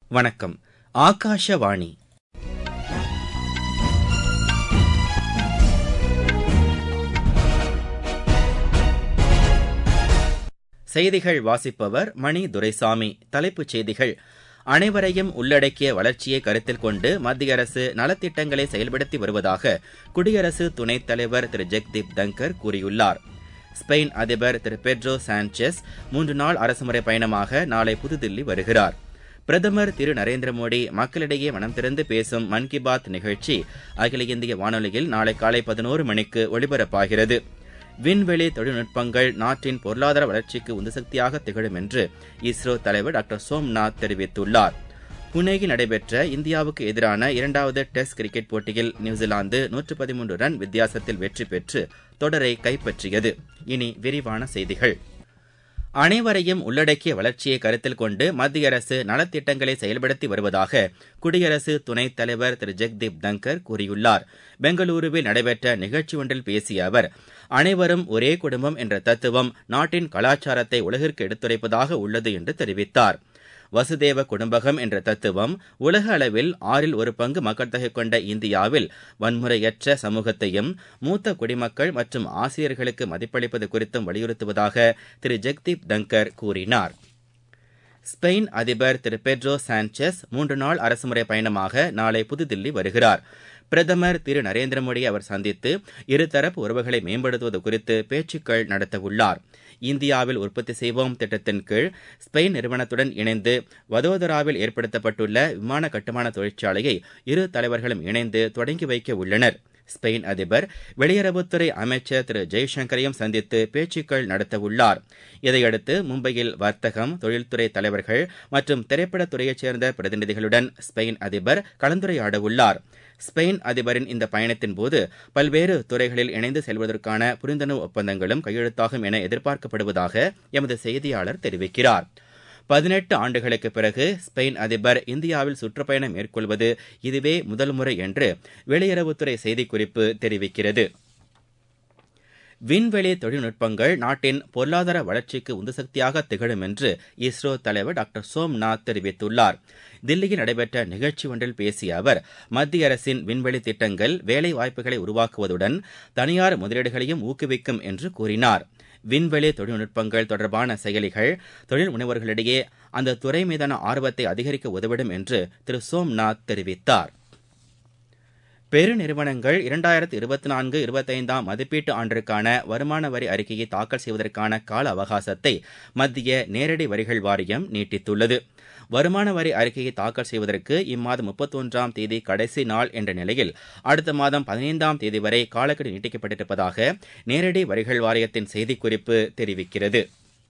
வணக்கம் ஆகாஷவாணி செய்திகள் வாசிப்பவர் மணி துரைசாமி தலைப்புச் செய்திகள் அனைவரையும் உள்ளடக்கிய வளர்ச்சியை கருத்தில் கொண்டு மத்திய அரசு நலத்திட்டங்களை செயல்படுத்தி வருவதாக குடியரசு துணைத் தலைவர் திரு ஜெக்தீப் தங்கர் கூறியுள்ளார் ஸ்பெயின் அதிபர் திரு பெட்ரோ சாnchez மூன்று நாள் அரசுமுறை பயணமாக நாளை புதுதில்லி வருகிறார் பிரதமர் திரு நரேந்திர மோடி மக்களிடையே மனம் திறந்து பேசும் மன் கி பாத் நிகழ்ச்சி அகில இந்திய வானொலியில் நாளை காலை பதினோரு மணிக்கு ஒலிபரப்பாகிறது விண்வெளி தொழில்நுட்பங்கள் நாட்டின் பொருளாதார வளர்ச்சிக்கு உந்துசக்தியாக திகழும் என்று இஸ்ரோ தலைவர் டாக்டர் சோம்நாத் தெரிவித்துள்ளார் புனேயில் நடைபெற்ற இந்தியாவுக்கு எதிரான இரண்டாவது டெஸ்ட் கிரிக்கெட் போட்டியில் நியூசிலாந்து நூற்று பதிமூன்று ரன் வித்தியாசத்தில் வெற்றி பெற்று தொடரை கைப்பற்றியது இனி விரிவான செய்திகள் அனைவரையும் உள்ளடக்கிய வளர்ச்சியை கருத்தில் கொண்டு மத்திய அரசு நலத்திட்டங்களை செயல்படுத்தி வருவதாக குடியரசு துணைத் தலைவர் திரு ஜெக்தீப் தங்கர் கூறியுள்ளார் பெங்களூருவில் நடைபெற்ற நிகழ்ச்சி ஒன்றில் பேசிய அவர் அனைவரும் ஒரே குடும்பம் என்ற தத்துவம் நாட்டின் கலாச்சாரத்தை உலகிற்கு எடுத்துரைப்பதாக உள்ளது என்று தெரிவித்தார் வசுதேவ குடும்பகம் என்ற தத்துவம் உலக அளவில் ஆறில் ஒரு பங்கு மக்கள் தொகை கொண்ட இந்தியாவில் வன்முறையற்ற சமூகத்தையும் மூத்த குடிமக்கள் மற்றும் ஆசிரியர்களுக்கு மதிப்பளிப்பது குறித்தும் வலியுறுத்துவதாக திரு ஜெக்தீப் தங்கர் கூறினார் ஸ்பெயின் அதிபர் திரு பெட்ரோ சாnchez மூன்று நாள் அரசுமுறை பயணமாக நாளை புதுதில்லி வருகிறார் பிரதமர் திரு நரேந்திர மோடியை அவர் சந்தித்து இருதரப்பு உறவுகளை மேம்படுத்துவது குறித்து பேச்சுக்கள் நடத்தவுள்ளார் இந்தியாவில் உற்பத்தி செய்வோம் திட்டத்தின் கீழ் ஸ்பெயின் நிறுவனத்துடன் இணைந்து வதோதராவில் ஏற்படுத்தப்பட்டுள்ள விமான கட்டுமான தொழிற்சாலையை இரு தலைவர்களும் இணைந்து தொடங்கி வைக்க உள்ளனர் ஸ்பெயின் அதிபர் வெளியுறவுத்துறை அமைச்சர் திரு ஜெய்சங்கரையும் சந்தித்து பேச்சுக்கள் நடத்தவுள்ளார் இதையடுத்து மும்பையில் வர்த்தகம் தொழில்துறை தலைவர்கள் மற்றும் திரைப்படத்துறையைச் சேர்ந்த பிரதிநிதிகளுடன் ஸ்பெயின் அதிபர் கலந்துரையாடவுள்ளார் ஸ்பெயின் அதிபரின் இந்த பயணத்தின் போது பல்வேறு துறைகளில் இணைந்து செல்வதற்கான புரிந்துணர்வு ஒப்பந்தங்களும் கையெழுத்தாகும் என எதிர்பார்க்கப்படுவதாக எமது செய்தியாளர் தெரிவிக்கிறார் பதினெட்டு ஆண்டுகளுக்கு பிறகு ஸ்பெயின் அதிபர் இந்தியாவில் சுற்றுப்பயணம் மேற்கொள்வது இதுவே முதல் முறை என்று வெளியுறவுத்துறை செய்திக்குறிப்பு தெரிவிக்கிறது விண்வெளி தொழில்நுட்பங்கள் நாட்டின் பொருளாதார வளர்ச்சிக்கு உந்துசக்தியாக திகழும் என்று இஸ்ரோ தலைவர் டாக்டர் சோம்நாத் தெரிவித்துள்ளார் தில்லியில் நடைபெற்ற நிகழ்ச்சி ஒன்றில் பேசிய அவர் மத்திய அரசின் விண்வெளி திட்டங்கள் வேலை வாய்ப்புகளை உருவாக்குவதுடன் தனியார் முதலீடுகளையும் ஊக்குவிக்கும் என்று கூறினார் விண்வெளி தொழில்நுட்பங்கள் தொடர்பான செயலிகள் தொழில் முனைவோர்களிடையே அந்த துறை மீதான ஆர்வத்தை அதிகரிக்க உதவிடும் என்று திரு சோம்நாத் தெரிவித்தார் பெருநிறுவனங்கள் இரண்டாயிரத்து இருபத்தி நான்கு இருபத்தைந்தாம் மதிப்பீட்டு ஆண்டிற்கான வருமான வரி அறிக்கையை தாக்கல் செய்வதற்கான கால அவகாசத்தை மத்திய நேரடி வரிகள் வாரியம் நீட்டித்துள்ளது வருமான வரி அறிக்கையை தாக்கல் செய்வதற்கு இம்மாதம் முப்பத்தொன்றாம் தேதி கடைசி நாள் என்ற நிலையில் அடுத்த மாதம் பதினைந்தாம் தேதி வரை காலக்கெடு நீட்டிக்கப்பட்டிருப்பதாக நேரடி வரிகள் வாரியத்தின் செய்திக்குறிப்பு தெரிவிக்கிறது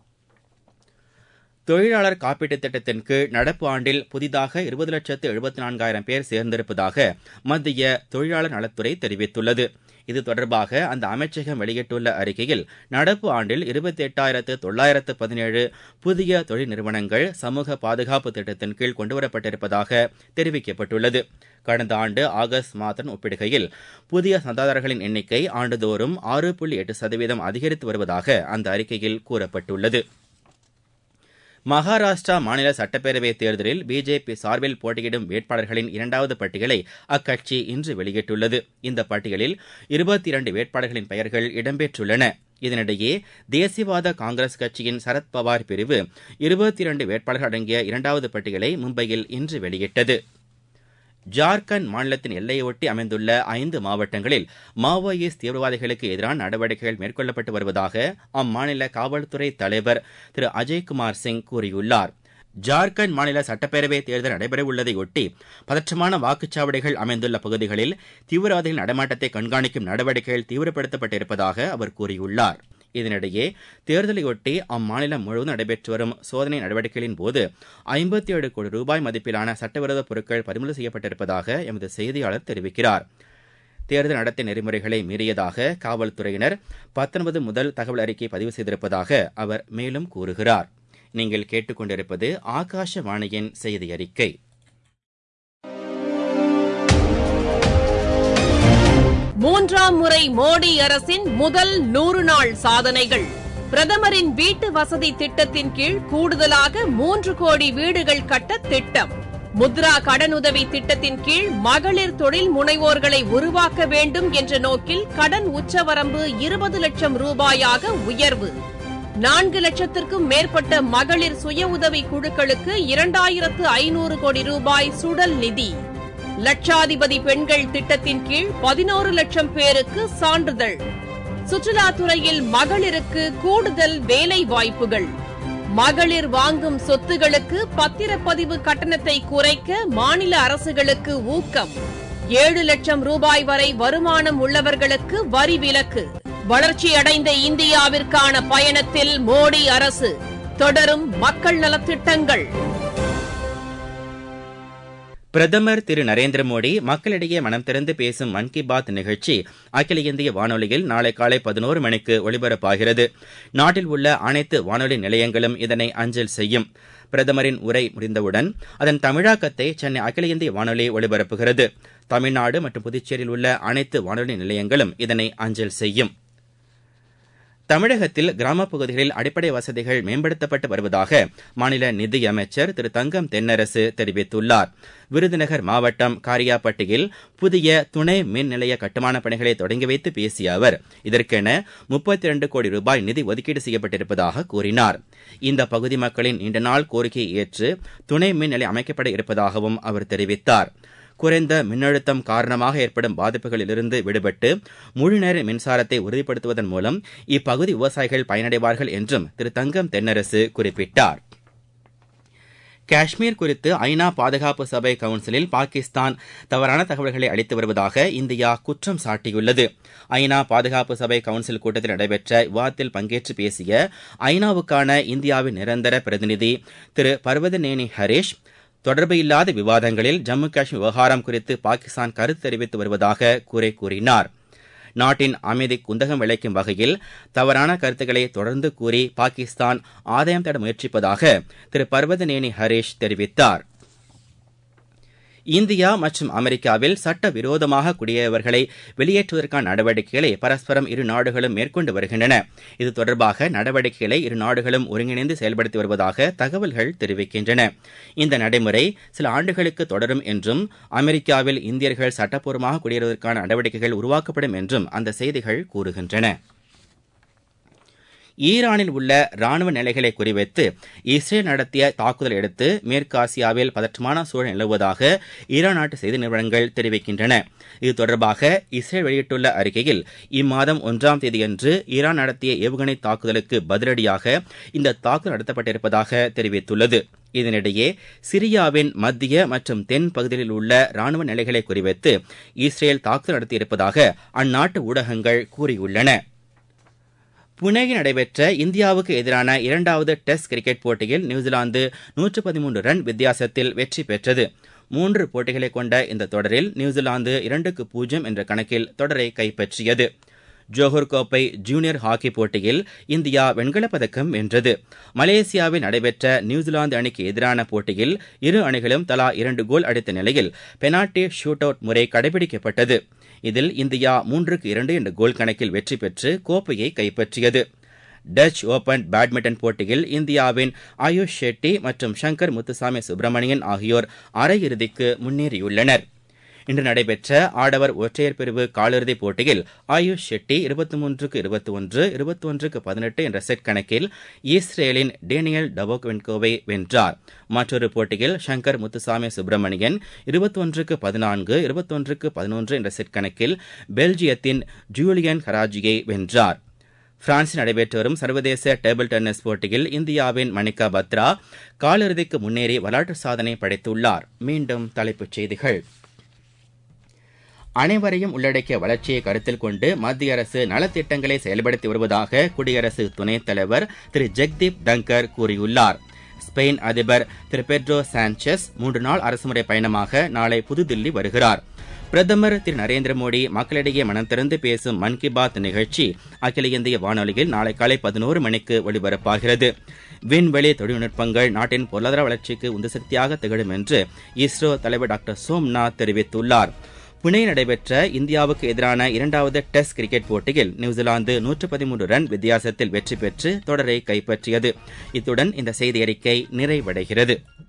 தொழிலாளர் காப்பீட்டுத் திட்டத்தின் கீழ் நடப்பு ஆண்டில் புதிதாக இருபது லட்சத்து எழுபத்தி நான்காயிரம் பேர் சேர்ந்திருப்பதாக மத்திய தொழிலாளர் நலத்துறை தெரிவித்துள்ளது இது தொடர்பாக அந்த அமைச்சகம் வெளியிட்டுள்ள அறிக்கையில் நடப்பு ஆண்டில் இருபத்தி எட்டாயிரத்து தொள்ளாயிரத்து பதினேழு புதிய தொழில் நிறுவனங்கள் சமூக பாதுகாப்பு திட்டத்தின் கீழ் கொண்டுவரப்பட்டிருப்பதாக தெரிவிக்கப்பட்டுள்ளது கடந்த ஆண்டு ஆகஸ்ட் மாதம் ஒப்பிடுகையில் புதிய சந்தாதாரர்களின் எண்ணிக்கை ஆண்டுதோறும் ஆறு புள்ளி எட்டு சதவீதம் அதிகரித்து வருவதாக அந்த அறிக்கையில் கூறப்பட்டுள்ளது மகாராஷ்டிரா மாநில சட்டப்பேரவைத் தேர்தலில் பிஜேபி சார்பில் போட்டியிடும் வேட்பாளர்களின் இரண்டாவது பட்டியலை அக்கட்சி இன்று வெளியிட்டுள்ளது இந்த பட்டியலில் இருபத்தி இரண்டு வேட்பாளர்களின் பெயர்கள் இடம்பெற்றுள்ளன இதனிடையே தேசியவாத காங்கிரஸ் கட்சியின் சரத்பவார் பிரிவு இருபத்தி இரண்டு வேட்பாளர்கள் அடங்கிய இரண்டாவது பட்டியலை மும்பையில் இன்று வெளியிட்டது ஜார்க்கண்ட் மாநிலத்தின் எல்லையொட்டி அமைந்துள்ள ஐந்து மாவட்டங்களில் மாவோயிஸ்ட் தீவிரவாதிகளுக்கு எதிரான நடவடிக்கைகள் மேற்கொள்ளப்பட்டு வருவதாக அம்மாநில காவல்துறை தலைவர் திரு அஜய்குமார் சிங் கூறியுள்ளார் ஜார்க்கண்ட் மாநில சட்டப்பேரவை தேர்தல் நடைபெறவுள்ளதையொட்டி பதற்றமான வாக்குச்சாவடிகள் அமைந்துள்ள பகுதிகளில் தீவிரவாதிகள் நடமாட்டத்தை கண்காணிக்கும் நடவடிக்கைகள் தீவிரப்படுத்தப்பட்டிருப்பதாக அவர் கூறியுள்ளார் இதனிடையே தேர்தலையொட்டி அம்மாநிலம் முழுவதும் நடைபெற்று வரும் சோதனை நடவடிக்கைகளின் போது ஐம்பத்தி ஏழு கோடி ரூபாய் மதிப்பிலான சட்டவிரோத பொருட்கள் பறிமுதல் செய்யப்பட்டிருப்பதாக எமது செய்தியாளர் தெரிவிக்கிறார் தேர்தல் நடத்தை நெறிமுறைகளை மீறியதாக காவல்துறையினர் பத்தொன்பது முதல் தகவல் அறிக்கை பதிவு செய்திருப்பதாக அவர் மேலும் கூறுகிறார் நீங்கள் கேட்டுக்கொண்டிருப்பது ஆகாஷவாணியின் செய்தி அறிக்கை மூன்றாம் முறை மோடி அரசின் முதல் நூறு நாள் சாதனைகள் பிரதமரின் வீட்டு வசதி திட்டத்தின் கீழ் கூடுதலாக மூன்று கோடி வீடுகள் கட்ட திட்டம் முத்ரா கடனுதவி திட்டத்தின் கீழ் மகளிர் தொழில் முனைவோர்களை உருவாக்க வேண்டும் என்ற நோக்கில் கடன் உச்சவரம்பு இருபது லட்சம் ரூபாயாக உயர்வு நான்கு லட்சத்திற்கும் மேற்பட்ட மகளிர் சுய உதவி குழுக்களுக்கு இரண்டாயிரத்து ஐநூறு கோடி ரூபாய் சுடல் நிதி லட்சாதிபதி பெண்கள் திட்டத்தின் கீழ் பதினோரு லட்சம் பேருக்கு சான்றிதழ் சுற்றுலாத்துறையில் மகளிருக்கு கூடுதல் வேலை வாய்ப்புகள் மகளிர் வாங்கும் சொத்துகளுக்கு பத்திரப்பதிவு கட்டணத்தை குறைக்க மாநில அரசுகளுக்கு ஊக்கம் ஏழு லட்சம் ரூபாய் வரை வருமானம் உள்ளவர்களுக்கு வரி விலக்கு வளர்ச்சியடைந்த இந்தியாவிற்கான பயணத்தில் மோடி அரசு தொடரும் மக்கள் நலத்திட்டங்கள் பிரதமர் திரு நரேந்திர மோடி மக்களிடையே மனம் திறந்து பேசும் மன் கி பாத் நிகழ்ச்சி அகில இந்திய வானொலியில் நாளை காலை பதினோரு மணிக்கு ஒலிபரப்பாகிறது நாட்டில் உள்ள அனைத்து வானொலி நிலையங்களும் இதனை அஞ்சல் செய்யும் பிரதமரின் உரை முடிந்தவுடன் அதன் தமிழாக்கத்தை சென்னை அகில இந்திய வானொலி ஒலிபரப்புகிறது தமிழ்நாடு மற்றும் புதுச்சேரியில் உள்ள அனைத்து வானொலி நிலையங்களும் இதனை அஞ்சல் செய்யும் தமிழகத்தில் கிராமப் பகுதிகளில் அடிப்படை வசதிகள் மேம்படுத்தப்பட்டு வருவதாக மாநில நிதியமைச்சர் திரு தங்கம் தென்னரசு தெரிவித்துள்ளார் விருதுநகர் மாவட்டம் காரியாப்பட்டியில் புதிய துணை மின் நிலைய கட்டுமானப் பணிகளை தொடங்கி வைத்து பேசிய அவர் இதற்கென முப்பத்தி இரண்டு கோடி ரூபாய் நிதி ஒதுக்கீடு செய்யப்பட்டிருப்பதாக கூறினார் இந்த பகுதி மக்களின் நீண்ட நாள் கோரிக்கையை ஏற்று துணை மின் நிலையம் அமைக்கப்பட இருப்பதாகவும் அவர் தெரிவித்தார் குறைந்த மின்னழுத்தம் காரணமாக ஏற்படும் பாதிப்புகளிலிருந்து விடுபட்டு முழுநேர மின்சாரத்தை உறுதிப்படுத்துவதன் மூலம் இப்பகுதி விவசாயிகள் பயனடைவார்கள் என்றும் திரு தங்கம் தென்னரசு குறிப்பிட்டார் காஷ்மீர் குறித்து ஐநா பாதுகாப்பு சபை கவுன்சிலில் பாகிஸ்தான் தவறான தகவல்களை அளித்து வருவதாக இந்தியா குற்றம் சாட்டியுள்ளது ஐநா பாதுகாப்பு சபை கவுன்சில் கூட்டத்தில் நடைபெற்ற விவாதத்தில் பங்கேற்று பேசிய ஐநாவுக்கான இந்தியாவின் நிரந்தர பிரதிநிதி திரு பர்வதநேனி ஹரீஷ் தொடர்பு இல்லாத விவாதங்களில் ஜம்மு காஷ்மீர் விவகாரம் குறித்து பாகிஸ்தான் கருத்து தெரிவித்து வருவதாக குறை கூறினார் நாட்டின் அமைதி குந்தகம் விளைக்கும் வகையில் தவறான கருத்துக்களை தொடர்ந்து கூறி பாகிஸ்தான் ஆதாயம் தேட முயற்சிப்பதாக திரு பர்வதநேனி ஹரீஷ் தெரிவித்தார் இந்தியா மற்றும் அமெரிக்காவில் சட்டவிரோதமாக குடியேறியவர்களை வெளியேற்றுவதற்கான நடவடிக்கைகளை பரஸ்பரம் இரு நாடுகளும் மேற்கொண்டு வருகின்றன இது தொடர்பாக நடவடிக்கைகளை இரு நாடுகளும் ஒருங்கிணைந்து செயல்படுத்தி வருவதாக தகவல்கள் தெரிவிக்கின்றன இந்த நடைமுறை சில ஆண்டுகளுக்கு தொடரும் என்றும் அமெரிக்காவில் இந்தியர்கள் சட்டப்பூர்வமாக குடியேறுவதற்கான நடவடிக்கைகள் உருவாக்கப்படும் என்றும் அந்த செய்திகள் கூறுகின்றன ஈரானில் உள்ள ராணுவ நிலைகளை குறிவைத்து இஸ்ரேல் நடத்திய தாக்குதலை அடுத்து மேற்கு ஆசியாவில் பதற்றமான சூழல் நிலவுவதாக ஈரான் நாட்டு செய்தி நிறுவனங்கள் தெரிவிக்கின்றன இது தொடர்பாக இஸ்ரேல் வெளியிட்டுள்ள அறிக்கையில் இம்மாதம் ஒன்றாம் தேதியன்று ஈரான் நடத்திய ஏவுகணை தாக்குதலுக்கு பதிலடியாக இந்த தாக்குதல் நடத்தப்பட்டிருப்பதாக தெரிவித்துள்ளது இதனிடையே சிரியாவின் மத்திய மற்றும் தென் பகுதிகளில் உள்ள ராணுவ நிலைகளை குறிவைத்து இஸ்ரேல் தாக்குதல் நடத்தியிருப்பதாக அந்நாட்டு ஊடகங்கள் கூறியுள்ளன புனேயில் நடைபெற்ற இந்தியாவுக்கு எதிரான இரண்டாவது டெஸ்ட் கிரிக்கெட் போட்டியில் நியூசிலாந்து நூற்று பதிமூன்று ரன் வித்தியாசத்தில் வெற்றி பெற்றது மூன்று போட்டிகளை கொண்ட இந்த தொடரில் நியூசிலாந்து இரண்டுக்கு பூஜ்ஜியம் என்ற கணக்கில் தொடரை கைப்பற்றியது ஜோஹர் கோப்பை ஜூனியர் ஹாக்கி போட்டியில் இந்தியா வெண்கலப் பதக்கம் வென்றது மலேசியாவில் நடைபெற்ற நியூசிலாந்து அணிக்கு எதிரான போட்டியில் இரு அணிகளும் தலா இரண்டு கோல் அடித்த நிலையில் பெனால்டி ஷூட் அவுட் முறை கடைபிடிக்கப்பட்டது இதில் இந்தியா மூன்றுக்கு இரண்டு என்ற கோல் கணக்கில் வெற்றி பெற்று கோப்பையை கைப்பற்றியது டச் ஓபன் பேட்மிண்டன் போட்டியில் இந்தியாவின் ஆயுஷ் ஷெட்டி மற்றும் ஷங்கர் முத்துசாமி சுப்பிரமணியன் ஆகியோர் அரையிறுதிக்கு முன்னேறியுள்ளனர் இன்று நடைபெற்ற ஆடவர் ஒற்றையர் பிரிவு காலிறுதிப் போட்டியில் ஆயுஷ் ஷெட்டி இருபத்தி மூன்றுக்கு இருபத்தி ஒன்று இருபத்தி ஒன்றுக்கு பதினெட்டு என்ற செட் கணக்கில் இஸ்ரேலின் டேனியல் டபோக்வென்கோவை வென்றார் மற்றொரு போட்டியில் ஷங்கர் முத்துசாமி சுப்பிரமணியன் இருபத்தி ஒன்றுக்கு பதினான்கு இருபத்தொன்றுக்கு பதினொன்று என்ற செட் கணக்கில் பெல்ஜியத்தின் ஜூலியன் கராஜியை வென்றார் பிரான்சில் நடைபெற்று வரும் சர்வதேச டேபிள் டென்னிஸ் போட்டியில் இந்தியாவின் மணிகா பத்ரா காலிறுதிக்கு முன்னேறி வரலாற்று சாதனை படைத்துள்ளார் மீண்டும் தலைப்புச் செய்திகள் அனைவரையும் உள்ளடக்கிய வளர்ச்சியை கருத்தில் கொண்டு மத்திய அரசு நலத்திட்டங்களை செயல்படுத்தி வருவதாக குடியரசு துணைத் தலைவர் திரு ஜெக்தீப் தங்கர் கூறியுள்ளார் ஸ்பெயின் அதிபர் திரு பெட்ரோ சாnchez மூன்று நாள் அரசுமுறை பயணமாக நாளை புதுதில்லி வருகிறார் பிரதமர் திரு நரேந்திர மோடி மக்களிடையே மனம் திறந்து பேசும் மன் கி பாத் நிகழ்ச்சி அகில இந்திய வானொலியில் நாளை காலை பதினோரு மணிக்கு ஒலிபரப்பாகிறது விண்வெளி தொழில்நுட்பங்கள் நாட்டின் பொருளாதார வளர்ச்சிக்கு உந்து சக்தியாக திகழும் என்று இஸ்ரோ தலைவர் டாக்டர் சோம்நாத் தெரிவித்துள்ளார் புனேயில் நடைபெற்ற இந்தியாவுக்கு எதிரான இரண்டாவது டெஸ்ட் கிரிக்கெட் போட்டியில் நியூசிலாந்து நூற்று பதிமூன்று ரன் வித்தியாசத்தில் வெற்றி பெற்று தொடரை கைப்பற்றியது இத்துடன் இந்த செய்தி அறிக்கை நிறைவடைகிறது